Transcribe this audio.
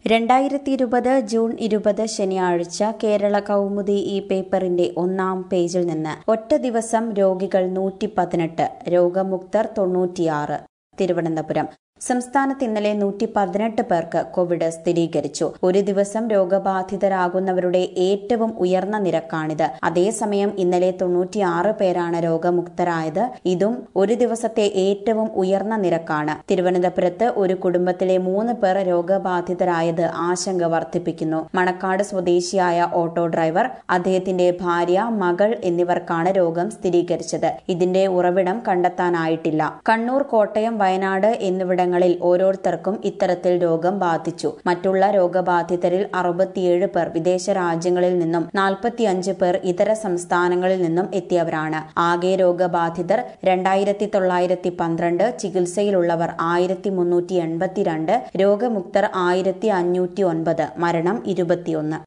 രണ്ടായിരത്തി ഇരുപത് ജൂൺ ഇരുപത് ശനിയാഴ്ച കേരള കൗമുദി ഈ പേപ്പറിന്റെ ഒന്നാം പേജിൽ നിന്ന് ഒറ്റ ദിവസം രോഗികൾ നൂറ്റി പതിനെട്ട് രോഗമുക്തർ തൊണ്ണൂറ്റിയാറ് തിരുവനന്തപുരം സംസ്ഥാനത്ത് ഇന്നലെ നൂറ്റി പതിനെട്ട് പേർക്ക് കോവിഡ് സ്ഥിരീകരിച്ചു ഒരു ദിവസം രോഗബാധിതരാകുന്നവരുടെ ഏറ്റവും ഉയർന്ന നിരക്കാണിത് അതേസമയം ഇന്നലെ തൊണ്ണൂറ്റിയാറ് പേരാണ് രോഗമുക്തരായത് ഇതും ഒരു ദിവസത്തെ ഏറ്റവും ഉയർന്ന നിരക്കാണ് തിരുവനന്തപുരത്ത് ഒരു കുടുംബത്തിലെ മൂന്ന് പേർ രോഗബാധിതരായത് ആശങ്ക വർദ്ധിപ്പിക്കുന്നു മണക്കാട് സ്വദേശിയായ ഓട്ടോ ഡ്രൈവർ അദ്ദേഹത്തിന്റെ ഭാര്യ മകൾ എന്നിവർക്കാണ് രോഗം സ്ഥിരീകരിച്ചത് ഇതിന്റെ ഉറവിടം കണ്ടെത്താനായിട്ടില്ല കണ്ണൂർ കോട്ടയം വയനാട് എന്നിവിടങ്ങളിൽ ഓരോരുത്തർക്കും ഇത്തരത്തിൽ രോഗം ബാധിച്ചു മറ്റുള്ള രോഗബാധിതരിൽ അറുപത്തിയേഴ് പേർ വിദേശ രാജ്യങ്ങളിൽ നിന്നും നാൽപ്പത്തിയഞ്ച് പേർ ഇതര സംസ്ഥാനങ്ങളിൽ നിന്നും എത്തിയവരാണ് ആകെ രോഗബാധിതർ രണ്ടായിരത്തി തൊള്ളായിരത്തി പന്ത്രണ്ട് ചികിത്സയിലുള്ളവർ ആയിരത്തി മുന്നൂറ്റി എൺപത്തിരണ്ട് രോഗമുക്തർ ആയിരത്തി അഞ്ഞൂറ്റി ഒൻപത് മരണം ഇരുപത്തിയൊന്ന്